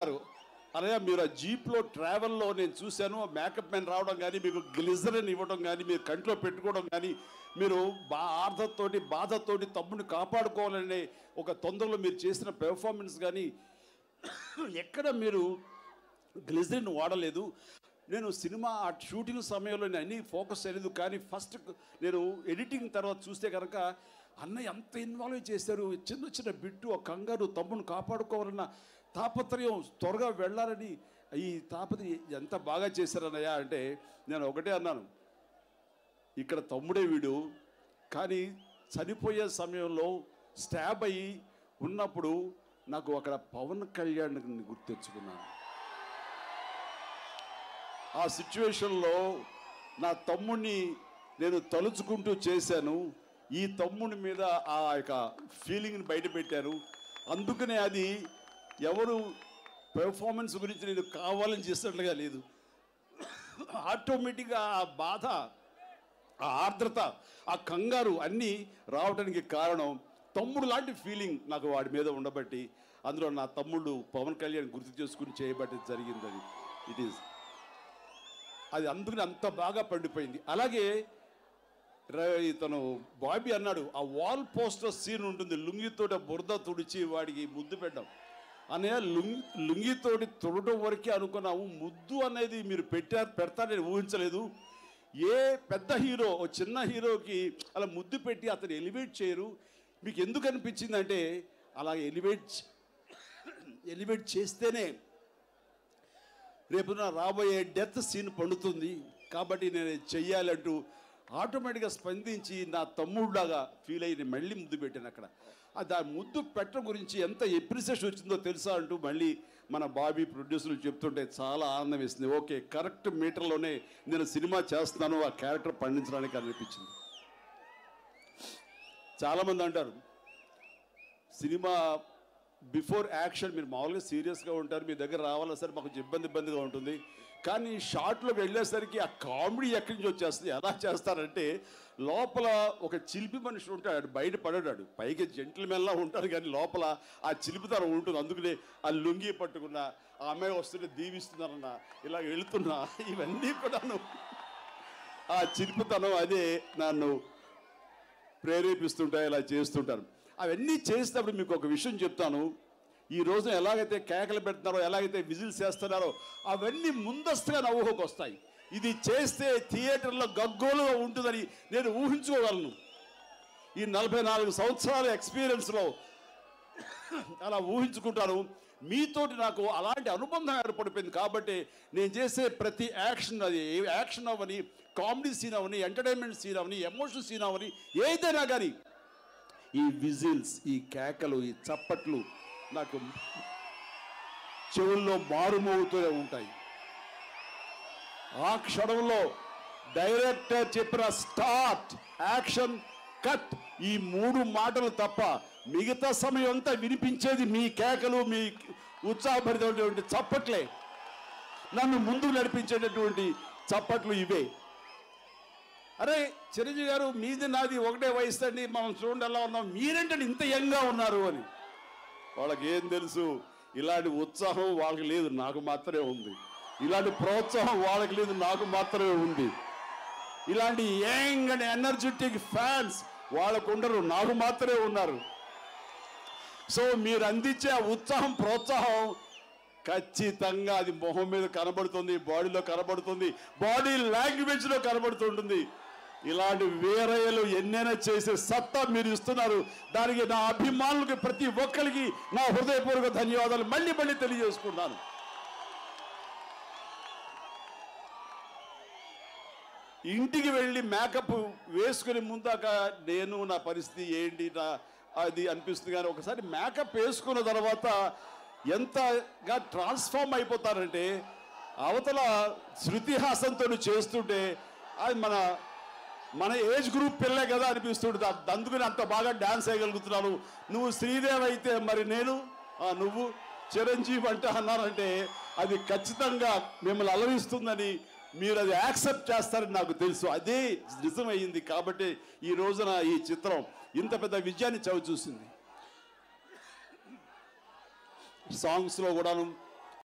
అనగా మీరు ఆ జీప్లో ట్రావెల్లో నేను చూశాను మేకప్ మ్యాన్ రావడం కానీ మీకు గ్లిజరిన్ ఇవ్వడం కానీ మీరు కంట్లో పెట్టుకోవడం కానీ మీరు బా ఆర్ధతోటి బాధతోటి తమ్ముడిని కాపాడుకోవాలనే ఒక తొందరలో మీరు చేసిన పెర్ఫార్మెన్స్ కానీ ఎక్కడ మీరు గ్లిజరిన్ వాడలేదు నేను సినిమా ఆ షూటింగ్ సమయంలో నేను అన్నీ ఫోకస్ చేయలేదు కానీ ఫస్ట్ నేను ఎడిటింగ్ తర్వాత చూస్తే కనుక అన్నయ్య ఎంత ఇన్వాల్వ్ చేశారు చిన్న చిన్న బిట్టు ఆ కంగారు తమ్ముని కాపాడుకోవాలన్న తాపత్రయం త్వరగా వెళ్ళాలని ఈ తాపత్రయం ఎంత బాగా చేశారన్నయ్య అంటే నేను ఒకటే అన్నాను ఇక్కడ తమ్ముడే వీడు కానీ చనిపోయే సమయంలో స్టాబ్ అయ్యి ఉన్నప్పుడు నాకు అక్కడ పవన్ కళ్యాణ్ గుర్తు తెచ్చుకున్నాను ఆ సిచ్యువేషన్లో నా తమ్ముడిని నేను తలుచుకుంటూ చేశాను ఈ తమ్ముడి మీద ఆ యొక్క ఫీలింగ్ని బయట పెట్టారు అందుకనే అది ఎవరు పెర్ఫార్మెన్స్ గురించి నేను కావాలని చేసినట్లుగా లేదు ఆటోమేటిక్గా ఆ బాధ ఆ ఆర్ద్రత ఆ కంగారు అన్నీ రావడానికి కారణం తమ్ముడు లాంటి ఫీలింగ్ నాకు వాడి మీద ఉండబట్టి అందులో నా తమ్ముడు పవన్ కళ్యాణ్ గుర్తు చేసుకుని చేయబట్టి జరిగింది అది ఇట్ ఈస్ అది అందుకని అంత బాగా పండిపోయింది అలాగే ర- ఇతను బాబీ అన్నాడు ఆ వాల్ పోస్టర్ సీన్ ఉంటుంది లుంగితోటి ఆ బురద తుడిచి వాడికి ముద్దు పెట్టడం అన్నయ్య లుంగి లుంగితోటి తుడటం వరకే అనుకున్నాము ముద్దు అనేది మీరు పెట్టారు పెడతారని ఊహించలేదు ఏ పెద్ద హీరో ఓ చిన్న హీరోకి అలా ముద్దు పెట్టి అతను ఎలివేట్ చేయరు మీకు ఎందుకు అనిపించిందంటే అలా ఎలివేట్ ఎలివేట్ చేస్తేనే రేపు నా రాబోయే డెత్ సీన్ పండుతుంది కాబట్టి నేను ఇది చెయ్యాలంటూ ఆటోమేటిక్గా స్పందించి నా తమ్ముడులాగా ఫీల్ అయ్యి నేను మళ్ళీ ముద్దు పెట్టాను అక్కడ ఆ దాని ముద్దు పెట్టడం గురించి ఎంత ఎప్రిసియేషన్ వచ్చిందో తెలుసా అంటూ మళ్ళీ మన బాబీ ప్రొడ్యూసర్లు చెప్తుంటే చాలా ఆనందం వేసింది ఓకే కరెక్ట్ మీటర్లోనే నేను సినిమా చేస్తున్నాను ఆ క్యారెక్టర్ పండించడానికి అనిపించింది చాలామంది అంటారు సినిమా బిఫోర్ యాక్షన్ మీరు మామూలుగా సీరియస్గా ఉంటారు మీ దగ్గర రావాలా సరే మాకు కొంచెం ఇబ్బంది ఇబ్బందిగా ఉంటుంది కానీ షార్ట్లోకి వెళ్ళేసరికి ఆ కామెడీ ఎక్కడి నుంచి వచ్చేస్తుంది ఎలా చేస్తారంటే లోపల ఒక చిలిపి మనిషి ఉంటాడు బయట పడడాడు పైకి జెంటిల్మెన్లా ఉంటాడు కానీ లోపల ఆ చిలిపితనం ఉంటుంది అందుకనే ఆ లుంగి పట్టుకున్న ఆ అమ్మాయి వస్తుంటే దీవిస్తున్నారన్న ఇలా వెళుతున్నా ఇవన్నీ కూడాను ఆ చిలిపితనం అదే నన్ను ప్రేరేపిస్తుంటాయి ఇలా చేస్తుంటారు అవన్నీ చేసినప్పుడు మీకు ఒక విషయం చెప్తాను ఈ రోజున ఎలాగైతే కేకలు పెడుతున్నారో ఎలాగైతే విజిల్స్ చేస్తున్నారో అవన్నీ ముందస్తుగా నవ్వుకోకు వస్తాయి ఇది చేస్తే థియేటర్లో గగ్గోలుగా ఉంటుందని నేను ఊహించుకోగలను ఈ నలభై నాలుగు సంవత్సరాల ఎక్స్పీరియన్స్లో అలా ఊహించుకుంటాను మీతోటి నాకు అలాంటి అనుబంధం ఏర్పడిపోయింది కాబట్టి నేను చేసే ప్రతి యాక్షన్ అది ఏ యాక్షన్ అవని కామెడీ సీన్ అవని ఎంటర్టైన్మెంట్ సీన్ అవని ఎమోషన్ సీన్ అవని ఏదైనా కానీ ఈ విజిల్స్ ఈ కేకలు ఈ చప్పట్లు నాకు చెవుల్లో మారుమోగుతూనే ఉంటాయి ఆ క్షణంలో డైరెక్టర్ చెప్పిన స్టార్ట్ యాక్షన్ కట్ ఈ మూడు మాటలు తప్ప మిగతా సమయం అంతా వినిపించేది మీ కేకలు మీ ఉత్సాహభరితమైనటువంటి చప్పట్లే నన్ను ముందుకు నడిపించేటటువంటి చప్పట్లు ఇవే అరే చిరంజీవి గారు మీది నాది ఒకటే వయసు అండి మనం చూడండి ఎలా ఉన్నాం మీరేంటంటే ఇంత యంగా ఉన్నారు అని వాళ్ళకి ఏం తెలుసు ఇలాంటి ఉత్సాహం వాళ్ళకి లేదు నాకు మాత్రమే ఉంది ఇలాంటి ప్రోత్సాహం వాళ్ళకి లేదు నాకు మాత్రమే ఉంది ఇలాంటి యంగ్ అండ్ ఎనర్జెటిక్ ఫ్యాన్స్ వాళ్ళకు ఉండరు నాకు మాత్రమే ఉన్నారు సో మీరు అందించే ఆ ఉత్సాహం ప్రోత్సాహం ఖచ్చితంగా అది మొహం మీద కనబడుతుంది బాడీలో కనబడుతుంది బాడీ లాంగ్వేజ్లో కనబడుతుంటుంది ఇలాంటి వేరయ్యలు ఎన్నైనా చేసే సత్తా మీరు ఇస్తున్నారు దానికి నా అభిమానులకి ప్రతి ఒక్కరికి నా హృదయపూర్వక ధన్యవాదాలు మళ్ళీ మళ్ళీ తెలియజేసుకుంటాను ఇంటికి వెళ్ళి మేకప్ వేసుకుని ముందాక నేను నా పరిస్థితి ఏంటి నా అది అనిపిస్తుంది కానీ ఒకసారి మేకప్ వేసుకున్న తర్వాత ఎంతగా ట్రాన్స్ఫార్మ్ అయిపోతారంటే అవతల శృతి హాసన్తో చేస్తుంటే అది మన మన ఏజ్ గ్రూప్ పిల్లే కదా అనిపిస్తుంటుంది అది అందుకని అంత బాగా డ్యాన్స్ వేయగలుగుతున్నాను నువ్వు శ్రీదేవ్ అయితే మరి నేను ఆ, నువ్వు చిరంజీవి అంటే అన్నారంటే అది ఖచ్చితంగా మిమ్మల్ని అలరిస్తుందని మీరు అది యాక్సెప్ట్ చేస్తారని నాకు తెలుసు అదే నిజమైంది కాబట్టి ఈ రోజున ఈ చిత్రం ఇంత పెద్ద విజయాన్ని చవి చూసింది సాంగ్స్లో కూడాను